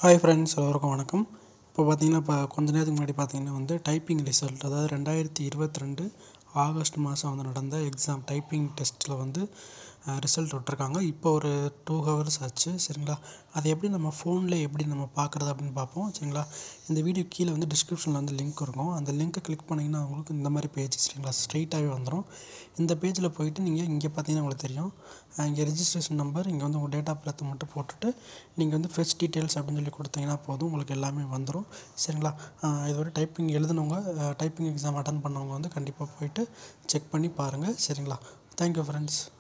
hi friends எல்லோருக்கும் வணக்கம் இப்போ பார்த்தீங்கன்னா இப்போ கொஞ்ச நேரத்துக்கு முன்னாடி பார்த்தீங்கன்னா வந்து டைப்பிங் ரிசல்ட் அதாவது ரெண்டாயிரத்தி இருபத்தி ரெண்டு ஆகஸ்ட் மாதம் வந்து நடந்த எக்ஸாம் டைப்பிங் டெஸ்ட்டில் வந்து ரிசல்ட் விட்ருக்காங்க இப்போ ஒரு டூ ஹவர்ஸ் ஆச்சு சரிங்களா அதை எப்படி நம்ம ஃபோனில் எப்படி நம்ம பார்க்குறது அப்படின்னு பார்ப்போம் சரிங்களா இந்த வீடியோ கீழே வந்து டிஸ்கிரிப்ஷனில் வந்து லிங்க் இருக்கும் அந்த லிங்க்கை கிளிக் பண்ணிங்கன்னா உங்களுக்கு இந்த மாதிரி பேஜ் சரிங்களா ஸ்ட்ரெயிட்டாகவே வந்துடும் இந்த பேஜில் போயிட்டு நீங்கள் இங்கே பார்த்தீங்கன்னா உங்களுக்கு தெரியும் இங்கே ரிஜிஸ்ட்ரேஷன் நம்பர் இங்கே வந்து உங்கள் டேட் ஆஃப் பர்த் மட்டும் போட்டுட்டு நீங்கள் வந்து ஃபெச் டீட்டெயில்ஸ் அப்படின்னு சொல்லி கொடுத்தீங்கன்னா போதும் உங்களுக்கு எல்லாமே வந்துடும் சரிங்களா இதுவரை டைப்பிங் எழுதுனவங்க டைப்பிங் எக்ஸாம் அட்டன் பண்ணவங்க வந்து கண்டிப்பாக போயிட்டு செக் பண்ணி பாருங்கள் சரிங்களா தேங்க்யூ ஃப்ரெண்ட்ஸ்